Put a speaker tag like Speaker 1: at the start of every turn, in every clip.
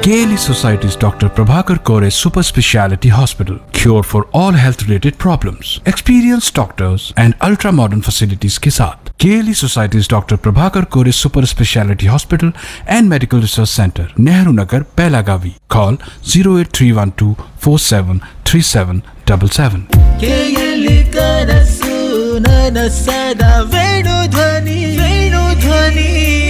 Speaker 1: KLE Society's Dr. Prabhakar Kore Super Speciality Hospital. Cure for all health related problems. Experienced doctors and ultra modern facilities के साथ KLE Society's Dr. Prabhakar Kore Super Speciality Hospital and Medical Research Center, Nehru Nagar, Pelagavi. Call 08312 473777.
Speaker 2: ಕೇಯಲಿ ಕನಸು ನನಸದ ವೇಣು ಧ್ವನಿ ವೇಣು ಧ್ವನಿ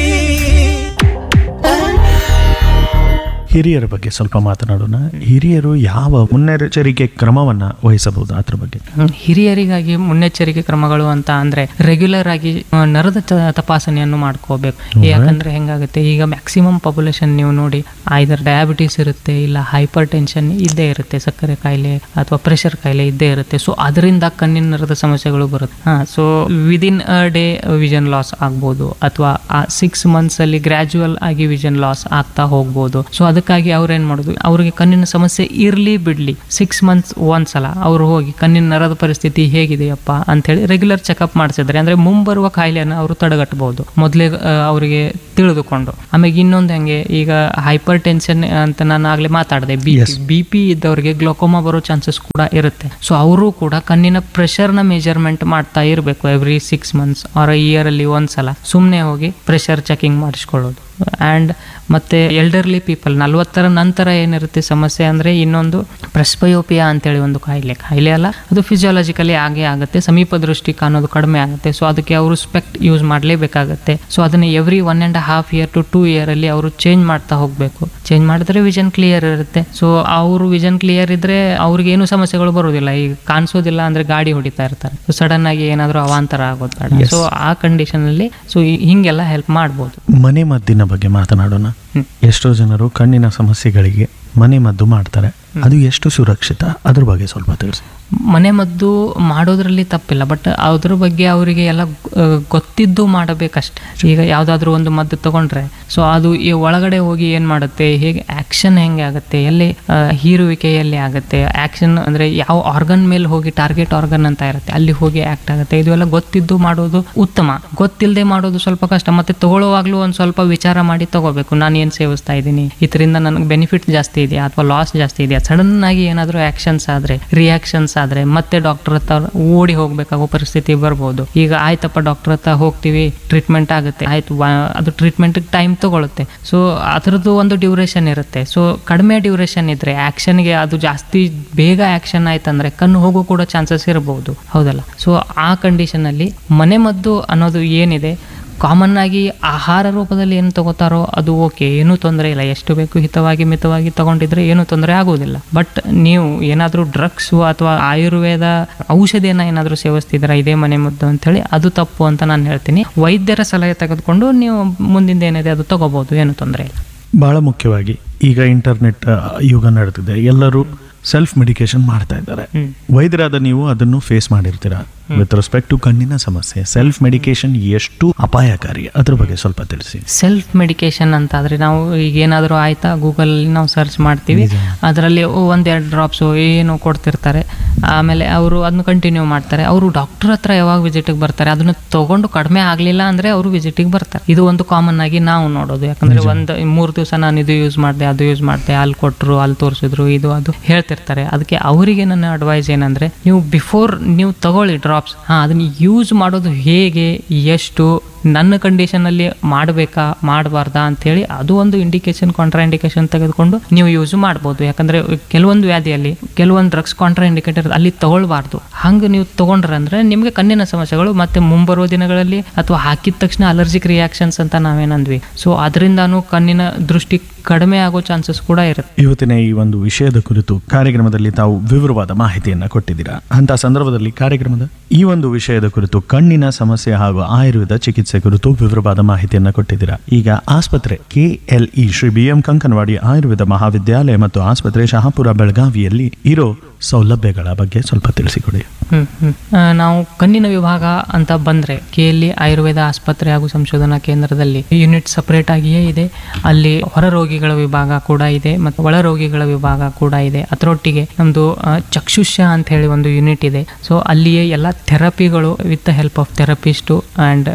Speaker 3: ಹಿರಿಯರ ಬಗ್ಗೆ ಸ್ವಲ್ಪ ಮಾತನಾಡೋಣ ಹಿರಿಯರು ಯಾವ ಮುನ್ನೆಚ್ಚರಿಕೆ ಕ್ರಮವನ್ನ ವಹಿಸಬಹುದು ಅದ್ರ ಬಗ್ಗೆ
Speaker 4: ಹ್ಮ್. ಹಿರಿಯರಿಗಾಗಿ ಮುನ್ನೆಚ್ಚರಿಕೆ ಕ್ರಮಗಳು ಅಂತ ಅಂದ್ರೆ ರೆಗ್ಯುಲರ್ ಆಗಿ ಆ, ನರದ ತ- ತಪಾಸಣೆಯನ್ನು ಮಾಡ್ಕೋಬೇಕು ಯಾಕಂದ್ರೆ ಹೆಂಗಾಗುತ್ತೆ ಈಗ ಮ್ಯಾಕ್ಸಿಮಮ್ ಪಾಪ್ಯುಲೇಷನ್ ನೀವು ನೋಡಿ ಐದರ್ ಡಯಾಬಿಟಿಸ್ ಇರುತ್ತೆ ಇಲ್ಲ ಹೈಪರ್ ಟೆನ್ಷನ್ ಇದ್ದೇ ಇರುತ್ತೆ ಸಕ್ಕರೆ ಕಾಯಿಲೆ ಅಥವಾ ಪ್ರೆಷರ್ ಕಾಯಿಲೆ ಇದ್ದೇ ಇರುತ್ತೆ ಸೊ ಅದರಿಂದ ಕಣ್ಣಿನ ನರದ ಸಮಸ್ಯೆಗಳು ಬರುತ್ತೆ ಹಾ so within a day vision loss ಆಗ್ಬೋದು ಅಥವಾ ಆ ಸಿಕ್ಸ್ ಮಂತ್ಸ್ ಅಲ್ಲಿ ಗ್ರಾಜುವಲ್ ಆಗಿ ವಿಷನ್ ಲಾಸ್ ಆಗ್ತಾ ಹೋಗ್ಬೋದು ಸೊ ಅದಕ್ಕಾಗಿ ಅವ್ರು ಏನ್ ಮಾಡೋದು ಅವ್ರಿಗೆ ಕಣ್ಣಿನ ಸಮಸ್ಯೆ ಇರ್ಲಿ ಬಿಡ್ಲಿ ಸಿಕ್ಸ್ ಮಂತ್ಸ್ ಒಂದ್ಸಲ ಅವ್ರು ಹೋಗಿ ಕಣ್ಣಿನ ನರದ ಪರಿಸ್ಥಿತಿ ಹೇಗಿದೆಯಪ್ಪ ಅಂತ ಹೇಳಿ ರೆಗ್ಯುಲರ್ ಚೆಕಪ್ ಮಾಡಿಸಿದ್ರೆ ಅಂದ್ರೆ ಮುಂಬರುವ ಕಾಯಿಲೆಯನ್ನು ಅವರು ತಡೆಗಟ್ಟಬಹುದು ಮೊದಲೇ ಅವರಿಗೆ ತಿಳಿದುಕೊಂಡು ಆಮೇಲೆ ಇನ್ನೊಂದು ಹೆಂಗೆ ಈಗ ಹೈಪರ್ ಟೆನ್ಷನ್ ಅಂತ ನಾನು ಆಗ್ಲೇ ಮಾತಾಡಿದೆ ಬಿ ಬಿ ಪಿ ಇದ್ದವರಿಗೆ ಗ್ಲೋಕೋಮಾ ಬರೋ ಚಾನ್ಸಸ್ ಕೂಡ ಇರುತ್ತೆ ಸೊ ಅವರು ಕೂಡ ಕಣ್ಣಿನ ಪ್ರೆಷರ್ನ ಮೆಜರ್ಮೆಂಟ್ ಮಾಡ್ತಾ ಇರಬೇಕು every six months or year ಅಲ್ಲಿ ಒಂದ್ಸಲ ಸುಮ್ಮನೆ ಹೋಗಿ ಪ್ರೆಷರ್ ಚೆಕಿಂಗ್ ಮಾಡಿಸ್ಕೊಳ್ಳೋದು ಆ್ಯಂಡ್ ಮತ್ತೆ ಎಲ್ಡರ್ಲಿ ಪೀಪಲ್ ನಲ್ವತ್ತರ ನಂತರ ಏನಿರುತ್ತೆ ಸಮಸ್ಯೆ ಅಂದರೆ ಇನ್ನೊಂದು ಪ್ರೆಸ್ಪಯೋಪಿಯಾ ಅಂತೇಳಿ ಒಂದು ಕಾಯಿಲೆ ಕಾಯಿಲೆ ಅಲ್ಲ ಅದು ಫಿಸಿಯಾಲಜಿಕಲಿ ಆಗೇ ಆಗುತ್ತೆ ಸಮೀಪ ದೃಷ್ಟಿ ಕಾಣೋದು ಕಡಿಮೆ ಆಗುತ್ತೆ ಸೊ ಅದಕ್ಕೆ ಅವರು ಸ್ಪೆಕ್ಟ್ ಯೂಸ್ ಮಾಡಲೇಬೇಕಾಗತ್ತೆ ಸೊ ಅದನ್ನು every one and half year to two ಇಯರಲ್ಲಿ ಅವರು ಚೇಂಜ್ ಮಾಡ್ತಾ ಹೋಗಬೇಕು ಚೇಂಜ್ ಮಾಡಿದ್ರೆ ವಿಷನ್ ಕ್ಲಿಯರ್ ಇರುತ್ತೆ ಸೊ ಅವರು ವಿಷನ್ ಕ್ಲಿಯರ್ ಇದ್ರೆ ಅವ್ರಿಗೆ ಏನು ಸಮಸ್ಯೆಗಳು ಬರೋದಿಲ್ಲ ಈಗ ಕಾಣಿಸೋದಿಲ್ಲ ಅಂದ್ರೆ ಗಾಡಿ ಹೊಡಿತಾ ಇರ್ತಾರೆ ಸೊ ಸಡನ್ ಆಗಿ ಏನಾದರೂ ಅವಾಂತರ ಆಗೋದು ಬೇಡ ಸೊ ಆ ಕಂಡೀಷನ್ ಅಲ್ಲಿ ಸೊ ಹಿಂಗೆಲ್ಲ ಹೆಲ್ಪ್ ಮಾಡ್ಬೋದು
Speaker 3: ಮನೆ ಮದ್ದಿನ ಬಗ್ಗೆ ಮಾತನಾಡೋಣ
Speaker 4: ಹ್ಮ್.
Speaker 3: ಎಷ್ಟೋ ಜನರು ಕಣ್ಣಿನ ಸಮಸ್ಯೆಗಳಿಗೆ ಮನೆ ಮದ್ದು ಮಾಡ್ತಾರೆ ಅದು ಎಷ್ಟು ಸುರಕ್ಷಿತ ಅದ್ರ ಬಗ್ಗೆ ಸ್ವಲ್ಪ ತಿಳಿಸಿ
Speaker 4: ಮನೆ ಮದ್ದು ಮಾಡೋದ್ರಲ್ಲಿ ತಪ್ಪಿಲ್ಲ ಬಟ್ ಅದ್ರ ಬಗ್ಗೆ ಅವರಿಗೆ ಎಲ್ಲ ಆ, ಗೊತ್ತಿದ್ದು ಮಾಡಬೇಕಷ್ಟೆ ಈಗ ಯಾವುದಾದ್ರೂ ಒಂದು ಮದ್ದು ತಗೊಂಡ್ರೆ ಸೊ ಅದು ಈ ಒಳಗಡೆ ಹೋಗಿ ಏನು ಮಾಡುತ್ತೆ ಹೇಗೆ ಆ್ಯಕ್ಷನ್ ಹೆಂಗೆ ಆಗುತ್ತೆ ಎಲ್ಲಿ ಆ, ಹೀರುವಿಕೆ ಎಲ್ಲಿ ಆಗುತ್ತೆ ಆ್ಯಕ್ಷನ್ ಅಂದರೆ ಯಾವ ಆರ್ಗನ್ ಮೇಲೆ ಹೋಗಿ ಟಾರ್ಗೆಟ್ ಆರ್ಗನ್ ಅಂತ ಇರುತ್ತೆ ಅಲ್ಲಿ ಹೋಗಿ ಆ್ಯಕ್ಟ್ ಆಗುತ್ತೆ ಇದು ಎಲ್ಲ ಗೊತ್ತಿದ್ದು ಮಾಡೋದು ಉತ್ತಮ ಗೊತ್ತಿಲ್ಲದೆ ಮಾಡೋದು ಸ್ವಲ್ಪ ಕಷ್ಟ ಮತ್ತೆ ತಗೊಳ್ಳುವಾಗಲೂ ಒಂದು ಸ್ವಲ್ಪ ವಿಚಾರ ಮಾಡಿ ತಗೋಬೇಕು ನಾನು ಏನು ಸೇವಿಸ್ತಾ ಇದ್ದೀನಿ ಇದರಿಂದ ನನಗೆ ಬೆನಿಫಿಟ್ ಜಾಸ್ತಿ ಇದೆಯಾ ಅಥವಾ ಲಾಸ್ ಜಾಸ್ತಿ ಇದೆಯಾ ಸಡನ್ ಆಗಿ ಏನಾದರೂ ಆ್ಯಕ್ಷನ್ಸ್ ಆದರೆ ರಿಯಾಕ್ಷನ್ಸ್ ಆದರೆ ಮತ್ತೆ ಡಾಕ್ಟರ್ ಹತ್ರ ಓಡಿ ಹೋಗಬೇಕಾಗೋ ಪರಿಸ್ಥಿತಿ ಬರ್ಬೋದು ಈಗ ಆಯ್ತಪ್ಪ ಡಾಕ್ಟರ್ ಹತ್ರ ಹೋಗ್ತೀವಿ ಟ್ರೀಟ್ಮೆಂಟ್ ಆಗುತ್ತೆ ಆಯ್ತು ವಾ- ಅದು ಟ್ರೀಟ್ಮೆಂಟ್ ಟೈಮ್ ತಗೊಳುತ್ತೆ ಸೊ ಅದರದ್ದು ಒಂದು ಡ್ಯೂರೇಷನ್ ಇರುತ್ತೆ ಸೊ ಕಡಿಮೆ ಡ್ಯೂರೇಷನ್ ಇದ್ರೆ ಆ್ಯಕ್ಷನ್ಗೆ ಅದು ಜಾಸ್ತಿ ಬೇಗ ಆ್ಯಕ್ಷನ್ ಆಯ್ತಂದ್ರೆ ಕಣ್ಣು ಹೋಗೋ ಕೂಡ ಚಾನ್ಸಸ್ ಇರಬಹುದು ಹೌದಲ್ಲ ಸೊ ಆ ಕಂಡೀಷನಲ್ಲಿ ಮನೆ ಮದ್ದು ಅನ್ನೋದು ಏನಿದೆ ಕಾಮನ್ ಆಗಿ ಆಹಾರ ರೂಪದಲ್ಲಿ ಏನು ತಗೋತಾರೋ ಅದು ಓಕೆ ಏನೂ ತೊಂದರೆ ಇಲ್ಲ ಎಷ್ಟು ಬೇಕು ಹಿತವಾಗಿ ಮಿತವಾಗಿ ತಗೊಂಡಿದ್ರೆ ಏನೂ ತೊಂದರೆ ಆಗೋದಿಲ್ಲ ಬಟ್ ನೀವು ಏನಾದರೂ ಡ್ರಗ್ಸು ಅಥವಾ ಆಯುರ್ವೇದ ಔಷಧಿಯನ್ನ ಏನಾದರೂ ಸೇವಿಸ್ತಿದ್ದೀರಾ ಇದೇ ಮನೆ ಮದ್ದು ಅಂತೇಳಿ ಅದು ತಪ್ಪು ಅಂತ ನಾನು ಹೇಳ್ತೀನಿ ವೈದ್ಯರ ಸಲಹೆ ತೆಗೆದುಕೊಂಡು ನೀವು ಮುಂದಿಂದ ಏನಿದೆ ಅದು ತಗೋಬಹುದು ಏನು ತೊಂದರೆ ಇಲ್ಲ
Speaker 3: ಬಹಳ ಮುಖ್ಯವಾಗಿ ಈಗ ಇಂಟರ್ನೆಟ್ ಆ, ಯುಗ ನಡೆದಿದೆ ಎಲ್ಲರೂ ಸೆಲ್ಫ್ ಮೆಡಿಕೇಶನ್ ಮಾಡ್ತಾ ಇದ್ದಾರೆ
Speaker 4: ಹ್ಮ್.
Speaker 3: ವೈದ್ಯರಾದ ನೀವು ಅದನ್ನು ಫೇಸ್ ಮಾಡಿರ್ತೀರಾ ವಿತ್ ರೆಸ್ಪೆಕ್ಟ್ ಟು ಕಣ್ಣಿನ ಸಮಸ್ಯೆ ಸೆಲ್ಫ್ ಮೆಡಿಕೇಶನ್ ಎಷ್ಟು ಅಪಾಯಕಾರಿ ಅದ್ರ ಬಗ್ಗೆ ಸ್ವಲ್ಪ ತಿಳಿಸಿ
Speaker 4: ಸೆಲ್ಫ್ ಮೆಡಿಕೇಶನ್ ಅಂತ ಆದ್ರೆ ನಾವು ಈಗ ಏನಾದರೂ ಆಯ್ತಾ ಗೂಗಲ್ ನಾವು ಸರ್ಚ್ ಮಾಡ್ತೀವಿ ಅದರಲ್ಲಿ ಒಂದೆರಡು ಡ್ರಾಪ್ಸು ಏನು ಕೊಡ್ತಿರ್ತಾರೆ ಆಮೇಲೆ ಅವರು ಅದನ್ನ ಕಂಟಿನ್ಯೂ ಮಾಡ್ತಾರೆ ಅವರು ಡಾಕ್ಟರ್ ಹತ್ರ ಯಾವಾಗ ವಿಸಿಟಿಗೆ ಬರ್ತಾರೆ ಅದನ್ನ ತಗೊಂಡು ಕಡಿಮೆ ಆಗಲಿಲ್ಲ ಅಂದ್ರೆ ಅವರು ವಿಸಿಟಿಗೆ ಬರ್ತಾರೆ ಇದು ಒಂದು ಕಾಮನ್ ಆಗಿ ನಾವು ನೋಡೋದು ಯಾಕಂದ್ರೆ ಒಂದು ಮೂರು ದಿವಸ ನಾನು ಇದು ಯೂಸ್ ಮಾಡಿದೆ ಅದು ಯೂಸ್ ಮಾಡಿದೆ ಅಲ್ಲಿ ಕೊಟ್ಟರು ಅಲ್ಲಿ ತೋರಿಸಿದ್ರು ಇದು ಅದು ಹೇಳ್ತಿರ್ತಾರೆ ಅದಕ್ಕೆ ಅವರಿಗೆ ನನ್ನ ಅಡ್ವೈಸ್ ಏನಂದ್ರೆ ನೀವು ಬಿಫೋರ್ ನೀವು ತಗೊಳ್ಳಿ ಡ್ರಾಪ್ಸ್ ಹಾಂ ಅದನ್ನ ಯೂಸ್ ಮಾಡೋದು ಹೇಗೆ ಎಷ್ಟು ನನ್ನ ಕಂಡೀಷನಲ್ಲಿ ಮಾಡಬೇಕಾ ಮಾಡಬಾರ್ದಾ ಅಂತೇಳಿ ಅದು ಒಂದು ಇಂಡಿಕೇಶನ್ ಕಾಂಟ್ರಾ ಇಂಡಿಕೇಶನ್ ತೆಗೆದುಕೊಂಡು ನೀವು ಯೂಸ್ ಮಾಡ್ಬೋದು ಯಾಕಂದ್ರೆ ಕೆಲವೊಂದು ವ್ಯಾಧಿಯಲ್ಲಿ ಕೆಲವೊಂದು ಡ್ರಗ್ಸ್ ಕಾಂಟ್ರಾ ಇಂಡಿಕೇಟರ್ ಅಲ್ಲಿ ತಗೊಳ್ಬಾರ್ದು ಹಂಗೆ ನೀವು ತಗೊಂಡ್ರೆ ಅಂದ್ರೆ ನಿಮಗೆ ಕಣ್ಣಿನ ಸಮಸ್ಯೆಗಳು ಮತ್ತೆ ಮುಂಬರುವ ದಿನಗಳಲ್ಲಿ ಅಥವಾ ಹಾಕಿದ ತಕ್ಷಣ ಅಲರ್ಜಿಕ್ ರಿಯಾಕ್ಷನ್ಸ್ ಅಂತ ನಾವೇನಂದ್ವಿ ಸೊ ಅದರಿಂದಾನು ಕಣ್ಣಿನ ದೃಷ್ಟಿ ಕಡಿಮೆ ಆಗೋ ಚಾನ್ಸಸ್ ಕೂಡ ಇರುತ್ತೆ
Speaker 3: ಇವತ್ತಿನ ಈ ಒಂದು ವಿಷಯದ ಕುರಿತು ಕಾರ್ಯಕ್ರಮದಲ್ಲಿ ತಾವು ವಿವರವಾದ ಮಾಹಿತಿಯನ್ನ ಕೊಟ್ಟಿದ್ದೀರಾ ಅಂತ ಸಂದರ್ಭದಲ್ಲಿ ಕಾರ್ಯಕ್ರಮದ ಈ ಒಂದು ವಿಷಯದ ಕುರಿತು ಕಣ್ಣಿನ ಸಮಸ್ಯೆ ಹಾಗೂ ಆಯುರ್ವೇದ ಚಿಕಿತ್ಸೆ ಕುರಿತು ವಿವರವಾದ ಮಾಹಿತಿಯನ್ನ ಕೊಟ್ಟಿದ್ದೀರಾ ಈಗ ಆಸ್ಪತ್ರೆ KLE Shri B M Kankanawadi Ayurveda Mahavidyalaya ಮತ್ತು ಆಸ್ಪತ್ರೆ ಶಹಾಪುರ ಬೆಳಗಾವಿಯಲ್ಲಿ ಇರೋ ಸೌಲಭ್ಯಗಳ ಬಗ್ಗೆ ಸ್ವಲ್ಪ ತಿಳಿಸಿಕೊಡಿ
Speaker 4: ಹ್ಮ್, ಹ್ಮ್. ಆ, ನಾವು ಕಣ್ಣಿನ ವಿಭಾಗ ಅಂತ ಬಂದ್ರೆ ಕೆಎಲ್ಇ ಆಯುರ್ವೇದ ಆಸ್ಪತ್ರೆ ಹಾಗೂ ಸಂಶೋಧನಾ ಕೇಂದ್ರದಲ್ಲಿ ಯೂನಿಟ್ ಸಪರೇಟ್ ಆಗಿಯೇ ಇದೆ ಅಲ್ಲಿ ಹೊರ ರೋಗಿಗಳ ವಿಭಾಗ ಕೂಡ ಇದೆ ಮತ್ತು ಒಳ ರೋಗಿಗಳ ವಿಭಾಗ ಕೂಡ ಇದೆ ಅದರೊಟ್ಟಿಗೆ ನಮ್ದು ಆ, ಚಕ್ಷುಷ್ಯ ಅಂತ ಹೇಳಿ ಒಂದು ಯೂನಿಟ್ ಇದೆ ಸೊ ಅಲ್ಲಿಯೇ ಎಲ್ಲ ಥೆರಪಿಗಳು with the help of therapists and under the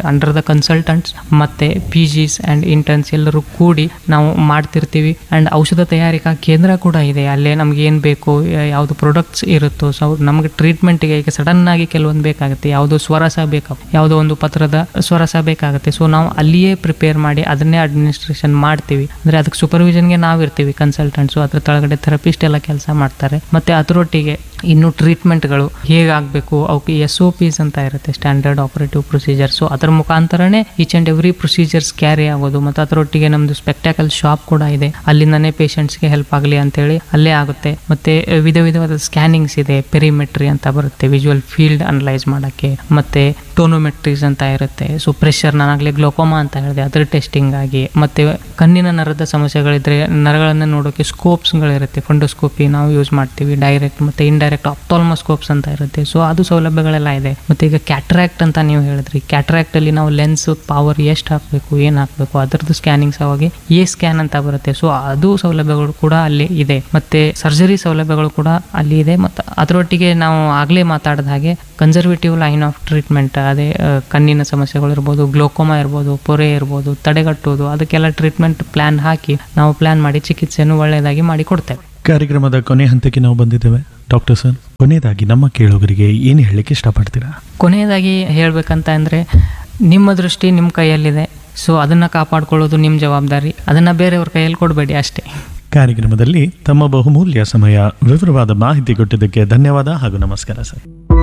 Speaker 4: consultants ಮತ್ತೆ ಪಿ ಜಿಸ್ ಆ್ಯಂಡ್ ಇಂಟರ್ನ್ಸ್ ಎಲ್ಲರೂ ಕೂಡಿ ನಾವು ಮಾಡ್ತಿರ್ತೀವಿ ಆ್ಯಂಡ್ ಔಷಧ ತಯಾರಿಕಾ ಕೇಂದ್ರ ಕೂಡ ಇದೆ ಅಲ್ಲೇ ನಮ್ಗೆ ಏನು ಬೇಕು ಯಾವುದು ಪ್ರಾಡಕ್ಟ್ಸ್ ಇರುತ್ತೋ ಸೊ ನಮಗೆ ಟ್ರೀಟ್ಮೆಂಟ್ಗೆ ಈಗ ಸಡನ್ ಆಗಿ ಕೆಲವೊಂದು ಬೇಕಾಗುತ್ತೆ ಯಾವುದೋ ಸ್ವರಸ ಬೇಕು ಯಾವುದೋ ಒಂದು ಪತ್ರದ ಸ್ವರಸ ಬೇಕಾಗುತ್ತೆ ಸೊ ನಾವು ಅಲ್ಲಿಯೇ ಪ್ರಿಪೇರ್ ಮಾಡಿ ಅದನ್ನೇ ಅಡ್ಮಿನಿಸ್ಟ್ರೇಷನ್ ಮಾಡ್ತೀವಿ ಅಂದರೆ ಅದಕ್ಕೆ ಸೂಪರ್ವಿಷನ್ಗೆ ನಾವು ಇರ್ತೀವಿ ಕನ್ಸಲ್ಟೆಂಟ್ಸು ಅದ್ರ ಕೆಳಗಡೆ ಥೆರಪಿಸ್ಟ್ ಎಲ್ಲ ಕೆಲಸ ಮಾಡ್ತಾರೆ ಮತ್ತು ಅದರೊಟ್ಟಿಗೆ ಇನ್ನು ಟ್ರೀಟ್ಮೆಂಟ್ಗಳು ಹೇಗಾಗಬೇಕು ಅವಕ್ಕೆ ಎಸ್ ಒ ಪಿಸ್ ಅಂತ ಇರುತ್ತೆ ಸ್ಟ್ಯಾಂಡರ್ಡ್ ಆಪರೇಟಿವ್ ಪ್ರೊಸೀಜರ್ ಸೊ ಅದರ ಮುಖಾಂತರನೇ each and every procedures carry ಆಗೋದು ಮತ್ತು ಅದರೊಟ್ಟಿಗೆ ನಮ್ಮದು ಸ್ಪೆಕ್ಟಾಕಲ್ ಶಾಪ್ ಕೂಡ ಇದೆ ಅಲ್ಲಿಂದನೇ ಪೇಷಂಟ್ಸ್ಗೆ ಹೆಲ್ಪ್ ಆಗಲಿ ಅಂತೇಳಿ ಅಲ್ಲೇ ಆಗುತ್ತೆ ಮತ್ತು ವಿಧ ವಿಧವಾದ ಸ್ಕ್ಯಾನಿಂಗ್ಸ್ ಇದೆ ಪೆರಿಮೆಟ್ರಿ ಅಂತ ಬರುತ್ತೆ ವಿಜುವಲ್ ಫೀಲ್ಡ್ ಅನಲೈಸ್ ಮಾಡೋಕ್ಕೆ ಮತ್ತು ಟೋನೋಮೆಟ್ರೀಸ್ ಅಂತ ಇರುತ್ತೆ ಸೊ ಪ್ರೆಷರ್ ನಾನಾಗಲೇ ಗ್ಲೋಕೋಮಾ ಅಂತ ಹೇಳಿದೆ ಅದರ ಟೆಸ್ಟಿಂಗ್ ಆಗಿ ಮತ್ತು ಕಣ್ಣಿನ ನರದ ಸಮಸ್ಯೆಗಳಿದ್ರೆ ನರಗಳನ್ನು ನೋಡೋಕ್ಕೆ ಸ್ಕೋಪ್ಸ್ಗಳಿರುತ್ತೆ ಫಂಡೋಸ್ಕೋಪಿ ನಾವು ಯೂಸ್ ಮಾಡ್ತೀವಿ ಡೈರೆಕ್ಟ್ ಮತ್ತು ಇಂಡೈರೆಕ್ಟ್ ಆಪ್ಟಾಲ್ಮೋಸ್ಕೋಪ್ಸ್ ಅಂತ ಇರುತ್ತೆ ಸೊ ಅದು ಸೌಲಭ್ಯಗಳೆಲ್ಲ ಇದೆ ಮತ್ತು ಈಗ ಕ್ಯಾಟ್ರಾಕ್ಟ್ ಅಂತ ನೀವು ಹೇಳಿದ್ರಿ ಕ್ಯಾಟ್ರಾಕ್ಟ್ ಅಲ್ಲಿ ನಾವು ಲೆನ್ಸ್ ಪವರ್ ಎಷ್ಟು ಹಾಕಬೇಕು ಏನು ಹಾಕಬೇಕು ಅದರದ್ದು ಸ್ಕ್ಯಾನಿಂಗ್ ಸಲುವಾಗಿ ಎ ಸ್ಕ್ಯಾನ್ ಅಂತ ಬರುತ್ತೆ ಸೊ ಅದು ಸೌಲಭ್ಯಗಳು ಕೂಡ ಅಲ್ಲಿ ಇದೆ ಮತ್ತೆ ಸರ್ಜರಿ ಸೌಲಭ್ಯಗಳು ಕೂಡ ಅಲ್ಲಿ ಇದೆ ಮತ್ತು ಅದರೊಟ್ಟಿಗೆ ನಾವು ಆಗಲೇ ಮಾತಾಡಿದ ಹಾಗೆ ಕನ್ಸರ್ವೇಟಿವ್ ಲೈನ್ ಆಫ್ ಟ್ರೀಟ್ಮೆಂಟ್ ಅದೇ ಆ, ಕಣ್ಣಿನ ಸಮಸ್ಯೆಗಳು ಇರ್ಬೋದು ಗ್ಲೋಕೋಮಾ ಇರ್ಬೋದು ಪೊರೆ ಇರ್ಬೋದು ತಡೆಗಟ್ಟುವುದು ಅದಕ್ಕೆಲ್ಲ ಟ್ರೀಟ್ಮೆಂಟ್ ಪ್ಲಾನ್ ಹಾಕಿ ನಾವು ಪ್ಲಾನ್ ಮಾಡಿ ಚಿಕಿತ್ಸೆಯನ್ನು ಒಳ್ಳೆಯದಾಗಿ ಮಾಡಿ ಕೊಡ್ತೇವೆ
Speaker 3: ಕಾರ್ಯಕ್ರಮದ ಕೊನೆ ಹಂತಕ್ಕೆ ನಾವು ಬಂದಿದ್ದೇವೆ ಡಾಕ್ಟರ್ ಸರ್ ಕೊನೆಯದಾಗಿ ನಮ್ಮ ಕೇಳುಗರಿಗೆ ಏನು ಹೇಳಲಿಕ್ಕೆ ಇಷ್ಟಪಡ್ತೀರಾ
Speaker 4: ಕೊನೆಯದಾಗಿ ಹೇಳ್ಬೇಕಂತ ಅಂದರೆ ನಿಮ್ಮ ದೃಷ್ಟಿ ನಿಮ್ಮ ಕೈಯಲ್ಲಿದೆ ಸೊ ಅದನ್ನು ಕಾಪಾಡ್ಕೊಳ್ಳೋದು ನಿಮ್ಮ ಜವಾಬ್ದಾರಿ ಅದನ್ನು ಬೇರೆಯವ್ರ ಕೈಯಲ್ಲಿ ಕೊಡಬೇಡಿ ಅಷ್ಟೇ
Speaker 3: ಕಾರ್ಯಕ್ರಮದಲ್ಲಿ ತಮ್ಮ ಬಹುಮೂಲ್ಯ ಸಮಯ ವಿವರವಾದ ಮಾಹಿತಿ ಕೊಟ್ಟಿದ್ದಕ್ಕೆ ಧನ್ಯವಾದ ಹಾಗೂ ನಮಸ್ಕಾರ ಸರ್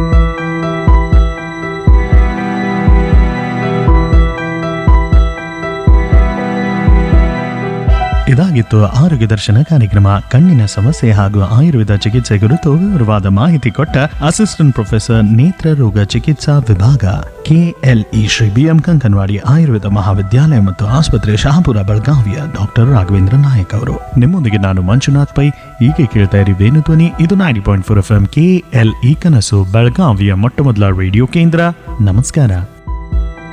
Speaker 3: ಇದಾಗಿತ್ತು ಆರೋಗ್ಯ ದರ್ಶನ ಕಾರ್ಯಕ್ರಮ ಕಣ್ಣಿನ ಸಮಸ್ಯೆ ಹಾಗೂ ಆಯುರ್ವೇದ ಚಿಕಿತ್ಸೆ ಕುರಿತು ವಿವರವಾದ ಮಾಹಿತಿ ಕೊಟ್ಟ ಅಸಿಸ್ಟೆಂಟ್ ಪ್ರೊಫೆಸರ್ ನೇತ್ರ ರೋಗ ಚಿಕಿತ್ಸಾ ವಿಭಾಗ ಕೆಎಲ್ಇ ಶ್ರೀ ಬಿಎಂ ಕಂಕನವಾಡಿ ಆಯುರ್ವೇದ ಮಹಾವಿದ್ಯಾಲಯ ಮತ್ತು ಆಸ್ಪತ್ರೆ ಶಹಾಪುರ ಬೆಳಗಾವಿಯ ಡಾಕ್ಟರ್ ರಾಘವೇಂದ್ರ ನಾಯಕ್ ಅವರು ನಿಮ್ಮೊಂದಿಗೆ ನಾನು ಮಂಜುನಾಥ್ ಪೈ ಈಗ ಕೇಳ್ತಾ ಇರಿ ವೇಣುಧ್ವನಿ ಇದು ninety point four F M KLE ಕನಸು ಬೆಳಗಾವಿಯ ಮೊಟ್ಟ ಮೊದಲ ರೇಡಿಯೋ ಕೇಂದ್ರ ನಮಸ್ಕಾರ